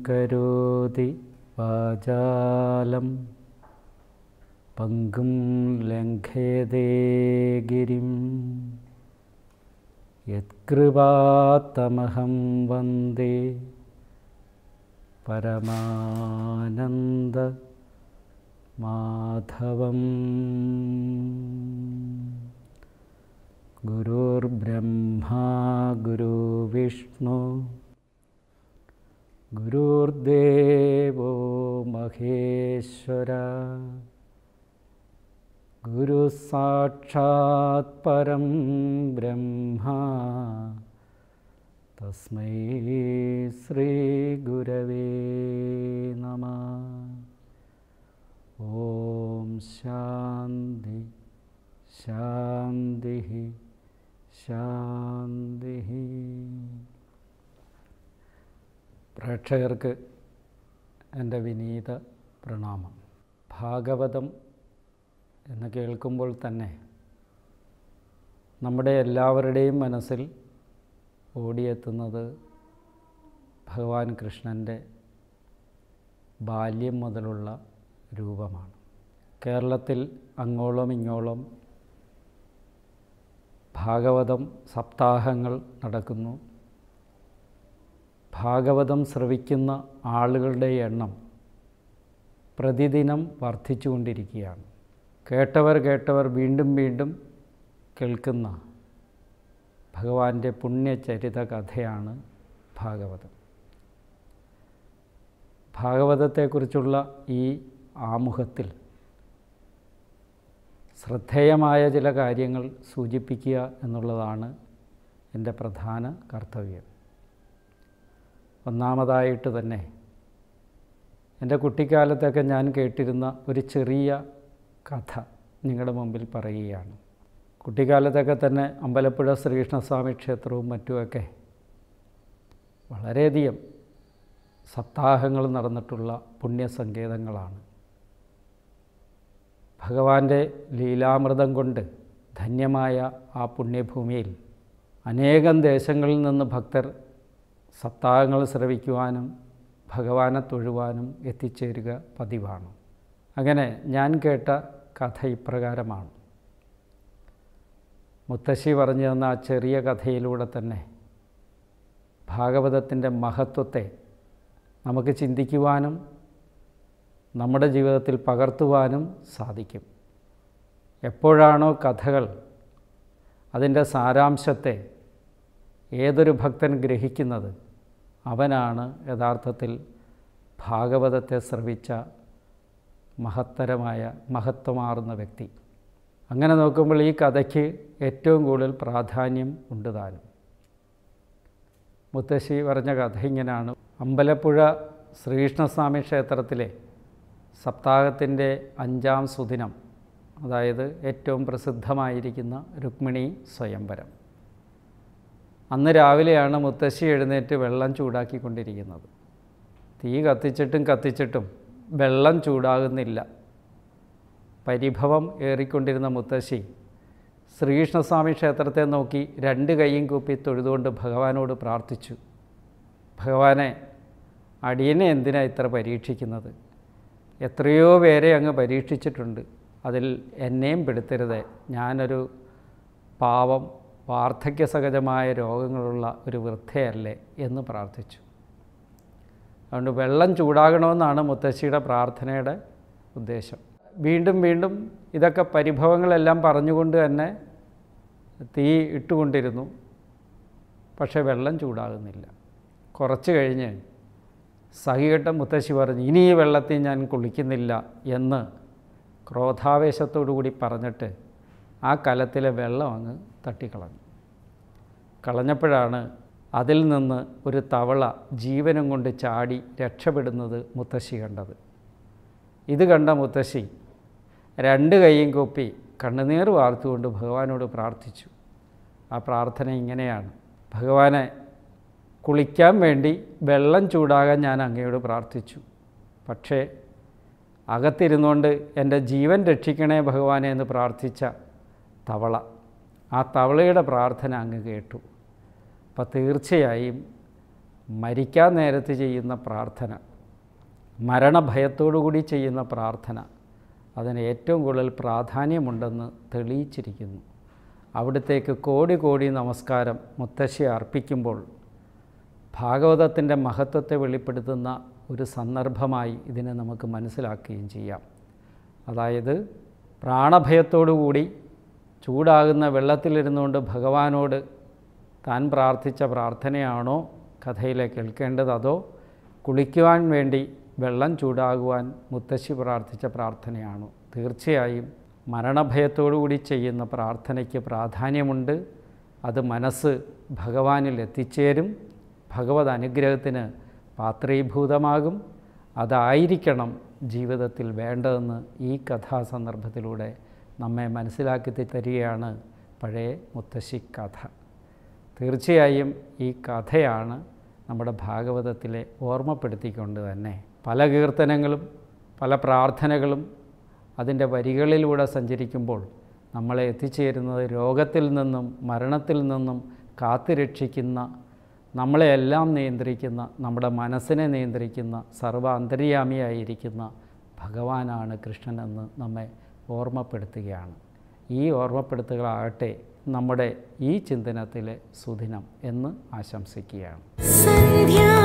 കരോതി വാചാലം പങ്കും ലംഘയതേ ഗിരിം യത്കൃപാത്തമഹം വന്ദേ പരമാനന്ദ മാധവം ഗുരുർബ്രഹ്മാ ഗുരുവിഷ്ണു ഗുരുർദേവോ മഹേശ്വര ഗുരു സാക്ഷാത് പരം ബ്രഹ്മ തസ്മൈ ശ്രീ ഗുരവേ നമ ഓം ശാന്തി ശാന്തി ശാന്തി പ്രേക്ഷകർക്ക് എൻ്റെ വിനീത പ്രണാമം ഭാഗവതം എന്ന് കേൾക്കുമ്പോൾ തന്നെ നമ്മുടെ എല്ലാവരുടെയും മനസ്സിൽ ഓടിയെത്തുന്നത് ഭഗവാൻ കൃഷ്ണൻ്റെ ബാല്യം മുതലുള്ള രൂപമാണ് കേരളത്തിൽ അങ്ങോളം ഇങ്ങോളം ഭാഗവതം സപ്താഹങ്ങൾ നടക്കുന്നു ഭാഗവതം ശ്രവിക്കുന്ന ആളുകളുടെ എണ്ണം പ്രതിദിനം വർദ്ധിച്ചുകൊണ്ടിരിക്കുകയാണ് കേട്ടവർ കേട്ടവർ വീണ്ടും വീണ്ടും കേൾക്കുന്ന ഭഗവാന്റെ പുണ്യചരിത കഥയാണ് ഭാഗവതം ഭാഗവതത്തെക്കുറിച്ചുള്ള ഈ ആമുഖത്തിൽ ശ്രദ്ധേയമായ ചില കാര്യങ്ങൾ സൂചിപ്പിക്കുക എന്നുള്ളതാണ് എൻ്റെ പ്രധാന കർത്തവ്യം ഒന്നാമതായിട്ട് തന്നെ എൻ്റെ കുട്ടിക്കാലത്തൊക്കെ ഞാൻ കേട്ടിരുന്ന ഒരു ചെറിയ കഥ നിങ്ങളുടെ മുമ്പിൽ പറയുകയാണ് കുട്ടിക്കാലത്തൊക്കെ തന്നെ അമ്പലപ്പുഴ ശ്രീകൃഷ്ണസ്വാമി ക്ഷേത്രവും മറ്റുമൊക്കെ വളരെയധികം സപ്താഹങ്ങൾ നടന്നിട്ടുള്ള പുണ്യസങ്കേതങ്ങളാണ് ഭഗവാന്റെ ലീലാമൃതം കൊണ്ട് ധന്യമായ ആ പുണ്യഭൂമിയിൽ അനേകം ദേശങ്ങളിൽ നിന്ന് ഭക്തർ സപ്താഹങ്ങൾ ശ്രവിക്കുവാനും ഭഗവാനെ തൊഴുവാനും എത്തിച്ചേരുക പതിവാണ് അങ്ങനെ ഞാൻ കേട്ട കഥ ഇപ്രകാരമാണ് മുത്തശ്ശി പറഞ്ഞു തന്ന ആ ചെറിയ കഥയിലൂടെ തന്നെ ഭാഗവതത്തിൻ്റെ മഹത്വത്തെ നമുക്ക് ചിന്തിക്കുവാനും നമ്മുടെ ജീവിതത്തിൽ പകർത്തുവാനും സാധിക്കും എപ്പോഴാണോ കഥകൾ അതിൻ്റെ സാരാംശത്തെ ഏതൊരു ഭക്തൻ ഗ്രഹിക്കുന്നത് അവനാണ് യഥാർത്ഥത്തിൽ ഭാഗവതത്തെ ശ്രവിച്ച മഹത്തരമായ മഹത്വമാർന്ന വ്യക്തി അങ്ങനെ നോക്കുമ്പോൾ ഈ കഥയ്ക്ക് ഏറ്റവും കൂടുതൽ പ്രാധാന്യം ഉണ്ട് താനും മുത്തശ്ശി പറഞ്ഞ കഥ ഇങ്ങനെയാണ് അമ്പലപ്പുഴ ശ്രീകൃഷ്ണസ്വാമി ക്ഷേത്രത്തിലെ സപ്താഹത്തിൻ്റെ അഞ്ചാം സുദിനം അതായത് ഏറ്റവും പ്രസിദ്ധമായിരിക്കുന്ന രുക്മിണി സ്വയംവരം അന്ന് രാവിലെയാണ് മുത്തശ്ശി എഴുന്നേറ്റ് വെള്ളം ചൂടാക്കിക്കൊണ്ടിരിക്കുന്നത് തീ കത്തിച്ചിട്ടും കത്തിച്ചിട്ടും വെള്ളം ചൂടാകുന്നില്ല പരിഭവം ഏറിക്കൊണ്ടിരുന്ന മുത്തശ്ശി ശ്രീകൃഷ്ണസ്വാമി ക്ഷേത്രത്തെ നോക്കി രണ്ട് കൈയും കൂപ്പി തൊഴുതുകൊണ്ട് ഭഗവാനോട് പ്രാർത്ഥിച്ചു ഭഗവാനെ അടിയനെ എന്തിനാ ഇത്ര പരീക്ഷിക്കുന്നത് എത്രയോ പേരെ അങ്ങ് പരീക്ഷിച്ചിട്ടുണ്ട് അതിൽ എന്നെയും പെടുത്തരുത് ഞാനൊരു പാവം വാർദ്ധക്യസഹജമായ രോഗങ്ങളുള്ള ഒരു വൃദ്ധയല്ലേ എന്ന് പ്രാർത്ഥിച്ചു അതുകൊണ്ട് വെള്ളം ചൂടാകണമെന്നാണ് മുത്തശ്ശിയുടെ പ്രാർത്ഥനയുടെ ഉദ്ദേശം വീണ്ടും വീണ്ടും ഇതൊക്കെ പരിഭവങ്ങളെല്ലാം പറഞ്ഞുകൊണ്ട് തന്നെ തീ ഇട്ടുകൊണ്ടിരുന്നു പക്ഷേ വെള്ളം ചൂടാകുന്നില്ല കുറച്ച് കഴിഞ്ഞ് സഹികെട്ട മുത്തശ്ശി പറഞ്ഞു ഇനി ഈ വെള്ളത്തിൽ ഞാൻ കുളിക്കുന്നില്ല എന്ന് ക്രോധാവേശത്തോടു കൂടി പറഞ്ഞിട്ട് ആ കലത്തിലെ വെള്ളം അങ്ങ് തട്ടിക്കളഞ്ഞു കളഞ്ഞപ്പോഴാണ് അതിൽ നിന്ന് ഒരു തവള ജീവനും കൊണ്ട് ചാടി രക്ഷപ്പെടുന്നത് മുത്തശ്ശി കണ്ടത് ഇത് കണ്ട മുത്തശ്ശി രണ്ട് കൈയും കൊപ്പി കണ്ണുനീർ വാർത്തുകൊണ്ട് ഭഗവാനോട് പ്രാർത്ഥിച്ചു ആ പ്രാർത്ഥന ഇങ്ങനെയാണ് ഭഗവാനെ കുളിക്കാൻ വേണ്ടി വെള്ളം ചൂടാകാൻ ഞാൻ അങ്ങയോട് പ്രാർത്ഥിച്ചു പക്ഷേ അകത്തിരുന്നുകൊണ്ട് എൻ്റെ ജീവൻ രക്ഷിക്കണേ ഭഗവാനെ എന്ന് പ്രാർത്ഥിച്ച തവള ആ തവളയുടെ പ്രാർത്ഥന അങ്ങ് കേട്ടു അപ്പം തീർച്ചയായും മരിക്കാൻ നേരത്ത് ചെയ്യുന്ന പ്രാർത്ഥന മരണഭയത്തോടുകൂടി ചെയ്യുന്ന പ്രാർത്ഥന അതിന് ഏറ്റവും കൂടുതൽ പ്രാധാന്യമുണ്ടെന്ന് തെളിയിച്ചിരിക്കുന്നു അവിടത്തേക്ക് കോടി കോടി നമസ്കാരം മുത്തശ്ശി അർപ്പിക്കുമ്പോൾ ഭാഗവതത്തിൻ്റെ മഹത്വത്തെ വെളിപ്പെടുത്തുന്ന ഒരു സന്ദർഭമായി ഇതിനെ നമുക്ക് മനസ്സിലാക്കുകയും ചെയ്യാം അതായത് പ്രാണഭയത്തോടുകൂടി ചൂടാകുന്ന വെള്ളത്തിലിരുന്നുകൊണ്ട് ഭഗവാനോട് താൻ പ്രാർത്ഥിച്ച പ്രാർത്ഥനയാണോ കഥയിലെ കേൾക്കേണ്ടത് അതോ കുളിക്കുവാൻ വേണ്ടി വെള്ളം ചൂടാകുവാൻ മുത്തശ്ശി പ്രാർത്ഥിച്ച പ്രാർത്ഥനയാണോ തീർച്ചയായും മരണഭയത്തോടുകൂടി ചെയ്യുന്ന പ്രാർത്ഥനയ്ക്ക് പ്രാധാന്യമുണ്ട് അത് മനസ്സ് ഭഗവാനിൽ എത്തിച്ചേരും ഭഗവത് അനുഗ്രഹത്തിന് പാത്രീഭൂതമാകും അതായിരിക്കണം ജീവിതത്തിൽ വേണ്ടതെന്ന് ഈ കഥാസന്ദർഭത്തിലൂടെ നമ്മെ മനസ്സിലാക്കി തരികയാണ് പഴയ മുത്തശ്ശി കഥ തീർച്ചയായും ഈ കഥയാണ് നമ്മുടെ ഭാഗവതത്തിലെ ഓർമ്മപ്പെടുത്തിക്കൊണ്ട് തന്നെ പല കീർത്തനങ്ങളും പല പ്രാർത്ഥനകളും അതിൻ്റെ വരികളിലൂടെ സഞ്ചരിക്കുമ്പോൾ നമ്മളെ എത്തിച്ചേരുന്നത് രോഗത്തിൽ നിന്നും മരണത്തിൽ നിന്നും കാത്തുരക്ഷിക്കുന്ന നമ്മളെയെല്ലാം നിയന്ത്രിക്കുന്ന നമ്മുടെ മനസ്സിനെ നിയന്ത്രിക്കുന്ന സർവ്വ അന്തര്യാമിയായിരിക്കുന്ന ഭഗവാനാണ് കൃഷ്ണനെന്ന് നമ്മെ ഓർമ്മപ്പെടുത്തുകയാണ് ഈ ഓർമ്മപ്പെടുത്തുകളാകട്ടെ നമ്മുടെ ഈ ചിന്തനത്തിലെ സുദിനം എന്ന് ആശംസിക്കുകയാണ് സന്ധ്യാ